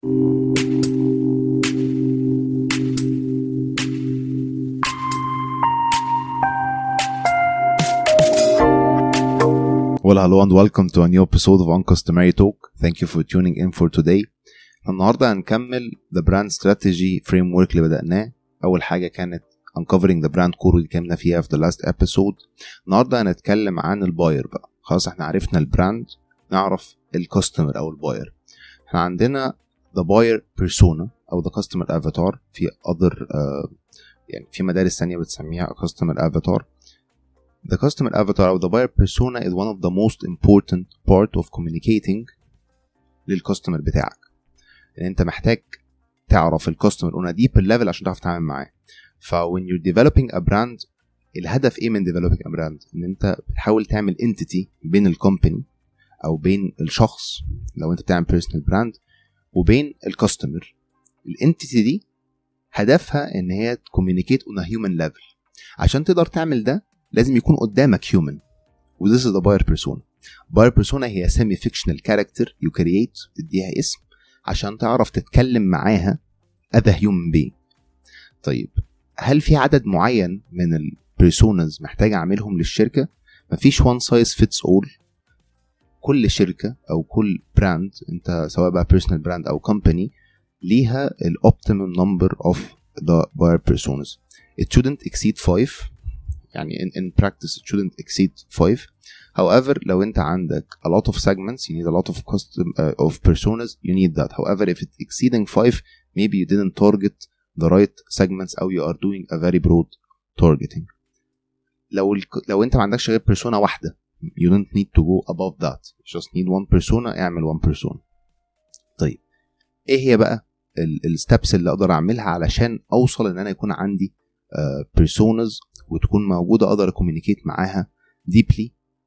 Well, hello and welcome to a new episode of Uncustomary Talk. Thank you for tuning in for today. النهارده هنكمل the brand strategy framework اللي بدأناه. أول حاجة كانت uncovering the brand core اللي اتكلمنا فيها في the last episode. النهارده هنتكلم عن الباير بقى. خلاص احنا عرفنا البراند نعرف الكاستمر أو الباير. احنا عندنا the buyer persona أو the customer avatar في other uh, يعني في مدارس ثانية بتسميها customer avatar. The customer avatar or the buyer persona is one of the most important part of communicating للكاستمر بتاعك لان انت محتاج تعرف الكاستمر on a deeper level عشان تعرف تتعامل معاه ف when you're developing a brand الهدف ايه من developing a brand ان انت بتحاول تعمل entity بين الكومباني او بين الشخص لو انت بتعمل personal brand وبين الكاستمر الانتيتي دي هدفها ان هي communicate on a human level عشان تقدر تعمل ده لازم يكون قدامك human و this is the buyer persona buyer persona هي semi fictional character you create تديها اسم عشان تعرف تتكلم معاها as a human being طيب هل في عدد معين من البيرسونز محتاج اعملهم للشركه مفيش one size fits all كل شركه او كل براند انت سواء بقى personal brand او company ليها الاوبتيمم نمبر اوف the buyer personas it shouldn't exceed 5 يعني in, in practice it shouldn't exceed 5 however لو انت عندك a lot of segments you need a lot of custom uh, of personas you need that however if it's exceeding 5 maybe you didn't target the right segments او you are doing a very broad targeting لو ال, لو انت ما عندكش غير persona واحده you don't need to go above that you just need one persona اعمل one persona طيب ايه هي بقى الستبس اللي اقدر اعملها علشان اوصل ان انا يكون عندي بيرسونز وتكون موجوده اقدر اكومينيكيت معاها deeply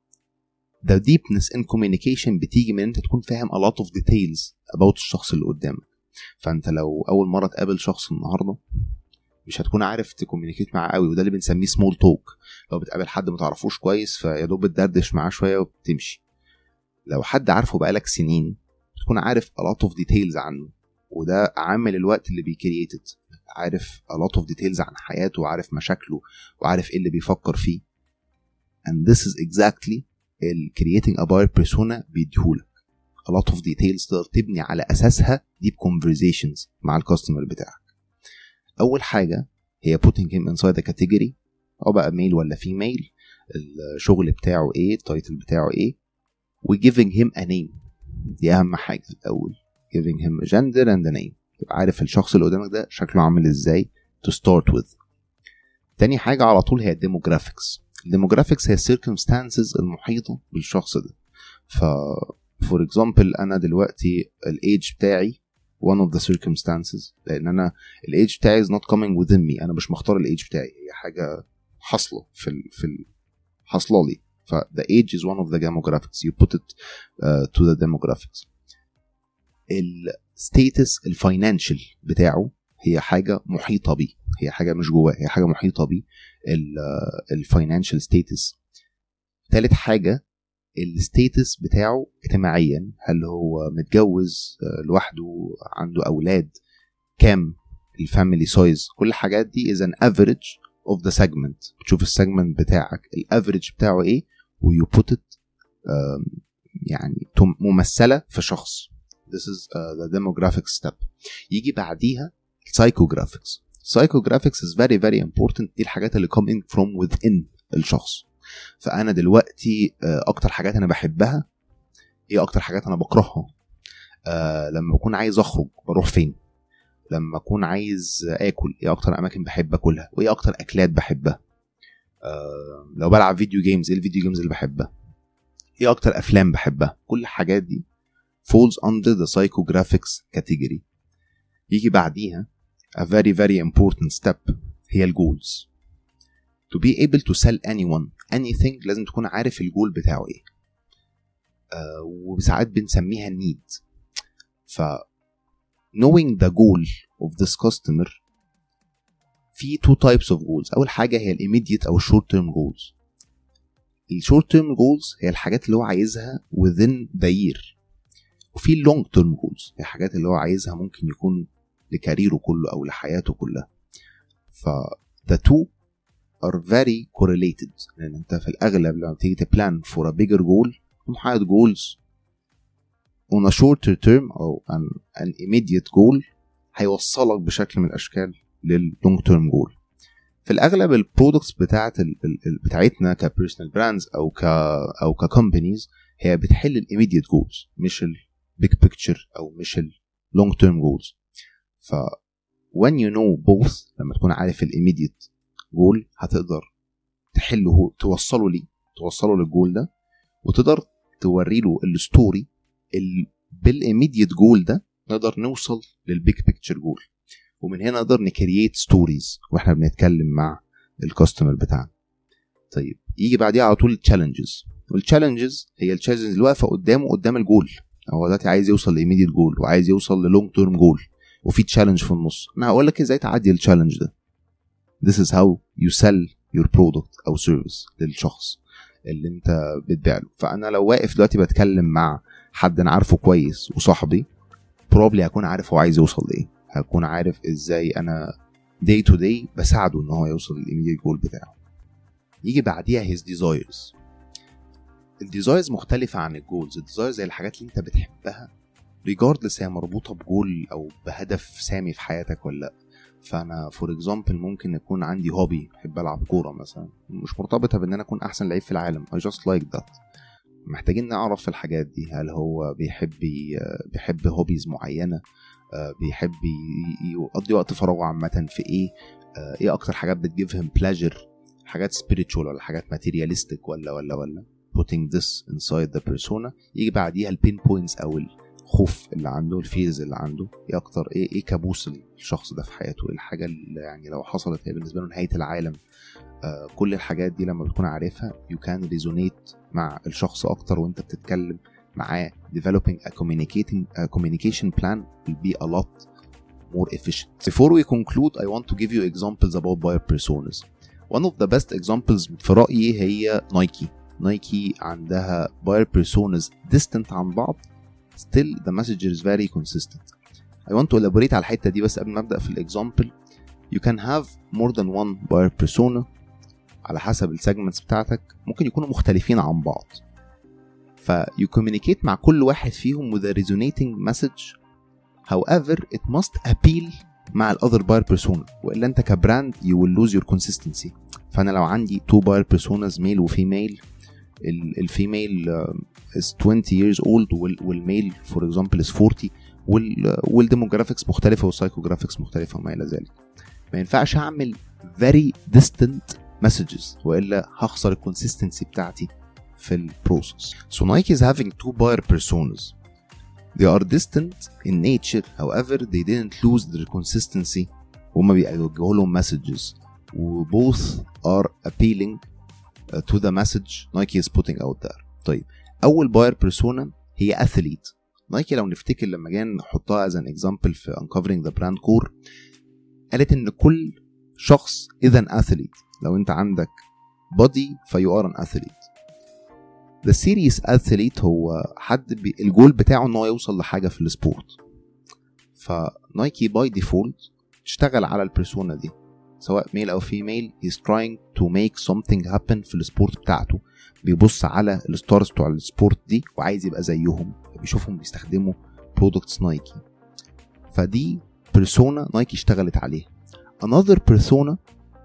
the deepness in communication بتيجي من انت تكون فاهم a lot of details about الشخص اللي قدامك فانت لو اول مره تقابل شخص النهارده مش هتكون عارف تكومينيكيت معاه قوي وده اللي بنسميه سمول توك لو بتقابل حد ما تعرفوش كويس فيا دوب بتدردش معاه شويه وبتمشي لو حد عارفه بقالك سنين تكون عارف a lot of details عنه وده عامل الوقت اللي بيكرييتد عارف a lot of details عن حياته وعارف مشاكله وعارف ايه اللي بيفكر فيه and this is exactly ال creating a buyer persona بيديهولك a lot of details تقدر تبني على اساسها deep conversations مع الكاستمر بتاعك اول حاجه هي putting him inside a category او بقى ميل ولا فيميل الشغل بتاعه ايه التايتل بتاعه ايه و giving him a name دي اهم حاجه الاول giving him a gender and a name تبقى عارف الشخص اللي قدامك ده شكله عامل ازاي to start with تاني حاجة على طول هي الديموجرافيكس الديموجرافيكس هي السيركمستانسز المحيطة بالشخص ده ف فور اكزامبل انا دلوقتي الايدج بتاعي one of the circumstances لان انا الايدج بتاعي is not coming within me انا مش مختار الايدج بتاعي هي حاجة حاصلة في ال في ال حاصلة لي ف the age is one of the demographics you put it uh, to the demographics الستيتس الفاينانشال بتاعه هي حاجه محيطه بيه هي حاجه مش جواه هي حاجه محيطه بيه الفاينانشال ستيتس تالت حاجه الستيتس بتاعه اجتماعيا هل هو متجوز لوحده عنده اولاد كام الفاميلي سايز كل الحاجات دي از ان افريج اوف ذا سيجمنت بتشوف السيجمنت بتاعك الافريج بتاعه ايه ويو بوت ات يعني ممثله في شخص this is uh, the demographic step يجي بعديها psychographics psychographics is very very important دي الحاجات اللي come in from within الشخص فانا دلوقتي uh, اكتر حاجات انا بحبها ايه اكتر حاجات انا بكرهها uh, لما بكون عايز اخرج بروح فين لما اكون عايز اكل ايه اكتر اماكن بحب اكلها وايه اكتر اكلات بحبها uh, لو بلعب فيديو جيمز ايه الفيديو جيمز اللي بحبها ايه اكتر افلام بحبها كل الحاجات دي falls under the psychographics category يجي بعديها a very very important step هي الجولز to be able to sell anyone anything لازم تكون عارف الجول بتاعه ايه uh, وساعات بنسميها need ف knowing the goal of this customer في two types of goals اول حاجه هي immediate او short term goals الشورت term goals هي الحاجات اللي هو عايزها within the year وفي اللونج تيرم جولز الحاجات اللي هو عايزها ممكن يكون لكاريره كله او لحياته كلها ف the two are very correlated لان انت في الاغلب لما بتيجي تبلان for a bigger goal تقوم حاطط goals on a shorter term او an, an immediate goal هيوصلك بشكل من الاشكال لللونج تيرم جول في الاغلب البرودكتس بتاعت ال ال بتاعتنا كبيرسونال براندز او ك او ككومبانيز هي بتحل الايميديت جولز مش البيج بيكتشر او مش اللونج تيرم جولز ف when you know both لما تكون عارف الايميديت جول هتقدر تحله توصله ليه توصله للجول ده وتقدر توري له الستوري بالايميديت جول ده نقدر نوصل للبيج بيكتشر جول ومن هنا نقدر نكرييت ستوريز واحنا بنتكلم مع الكاستمر بتاعنا طيب يجي بعديها على طول التشالنجز والتشالنجز هي التشالنجز اللي واقفه قدامه قدام الجول هو دلوقتي عايز يوصل لايميديت جول وعايز يوصل للونج تيرم جول وفي تشالنج في النص انا هقول لك ازاي تعدي التشالنج ده This is how you sell your product او service للشخص اللي انت بتبيع له فانا لو واقف دلوقتي بتكلم مع حد انا عارفه كويس وصاحبي بروبلي هكون عارف هو عايز يوصل لايه هكون عارف ازاي انا داي تو داي بساعده ان هو يوصل للايميديت جول بتاعه يجي بعديها هيز ديزايرز الديزايرز مختلفة عن الجولز الديزايرز زي الحاجات اللي انت بتحبها ريجاردلس هي مربوطة بجول او بهدف سامي في حياتك ولا لا فانا فور اكزامبل ممكن يكون عندي هوبي بحب العب كوره مثلا مش مرتبطه بان انا اكون احسن لعيب في العالم I just like that محتاجين نعرف الحاجات دي هل هو بيحب بيحب هوبيز معينه بيحب يقضي وقت فراغه عامه في ايه ايه اكتر حاجات بتجيفهم بلاجر حاجات سبيريتشوال ولا حاجات ماتيرياليستيك ولا ولا ولا putting this inside the persona يجي بعديها البين بوينتس او الخوف اللي عنده الفيز اللي عنده ايه اكتر ايه ايه كابوس الشخص ده في حياته ايه الحاجه اللي يعني لو حصلت هي بالنسبه له نهايه العالم آه كل الحاجات دي لما بتكون عارفها you can resonate مع الشخص اكتر وانت بتتكلم معاه developing a communicating a communication plan will be a lot more efficient. Before we conclude, I want to give you examples about buyer personas. One of the best examples في رأيي هي نايكي. نايكي عندها buyer personas distant عن بعض still the message is very consistent. I want to elaborate على الحتة دي بس قبل ما أبدأ في الإكزامبل You can have more than one buyer persona على حسب السيجمنتس بتاعتك ممكن يكونوا مختلفين عن بعض فيو communicate مع كل واحد فيهم with a resonating message however it must appeal مع الاذر باير بيرسونا والا انت كبراند you will lose your consistency فانا لو عندي two باير بيرسوناز ميل وفيميل الفيميل is 20 years old والميل فور اكزامبل is 40 والديموجرافيكس مختلفه والسايكوجرافيكس مختلفه وما الى ذلك ما ينفعش اعمل very distant messages والا هخسر الكونسيستنسي بتاعتي في البروسيس. So Nike is having two buyer personas. They are distant in nature, however they didn't lose their consistency وهما بيوجهوا لهم messages و both are appealing to the message Nike is putting out there. طيب أول buyer persona هي athlete. نايكي لو نفتكر لما جينا نحطها as an example في uncovering the brand core قالت إن كل شخص إذا athlete لو أنت عندك body فيو ار an athlete ذا سيريس اثليت هو حد بي الجول بتاعه ان هو يوصل لحاجه في السبورت فنايكي باي ديفولت تشتغل على البيرسونا دي سواء ميل او فيميل he's trying to make something happen في السبورت بتاعته بيبص على الستارز بتوع السبورت دي وعايز يبقى زيهم بيشوفهم بيستخدموا برودكتس نايكي فدي بيرسونا نايكي اشتغلت عليها another persona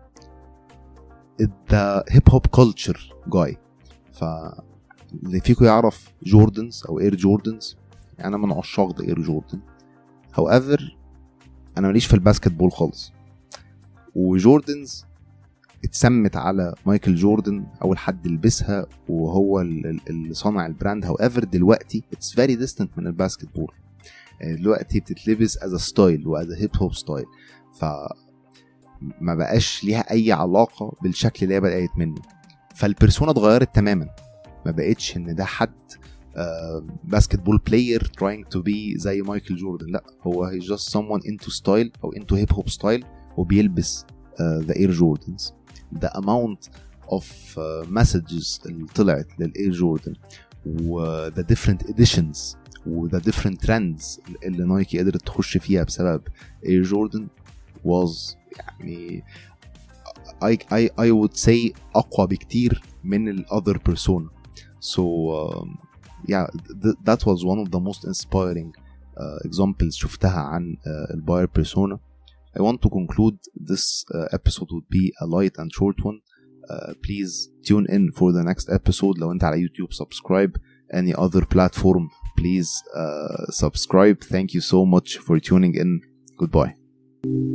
the hip hop culture guy ف اللي فيكم يعرف جوردنز او اير جوردنز يعني انا من عشاق ده اير جوردن however انا ماليش في الباسكت بول خالص وجوردنز اتسمت على مايكل جوردن اول حد لبسها وهو اللي صنع البراند however دلوقتي اتس فيري ديستنت من الباسكت بول دلوقتي بتتلبس از ستايل واز هيب هوب ستايل ف ما بقاش ليها اي علاقه بالشكل اللي هي بدات منه فالبرسونا اتغيرت تماما ما بقتش ان ده حد باسكت بول بلاير trying to be زي مايكل جوردن لا هو he just someone into style او into hip hop style وبيلبس ذا اير جوردنز the amount of uh, messages اللي طلعت للاير جوردن و the different editions وذا different trends اللي نايكي قدرت تخش فيها بسبب اير جوردن was يعني I, I, I would say اقوى بكتير من ال other persona so um, yeah th- that was one of the most inspiring uh, examples شفتها عن uh, الباير persona I want to conclude this uh, episode would be a light and short one uh, please tune in for the next episode لو انت على يوتيوب subscribe any other platform please uh, subscribe thank you so much for tuning in goodbye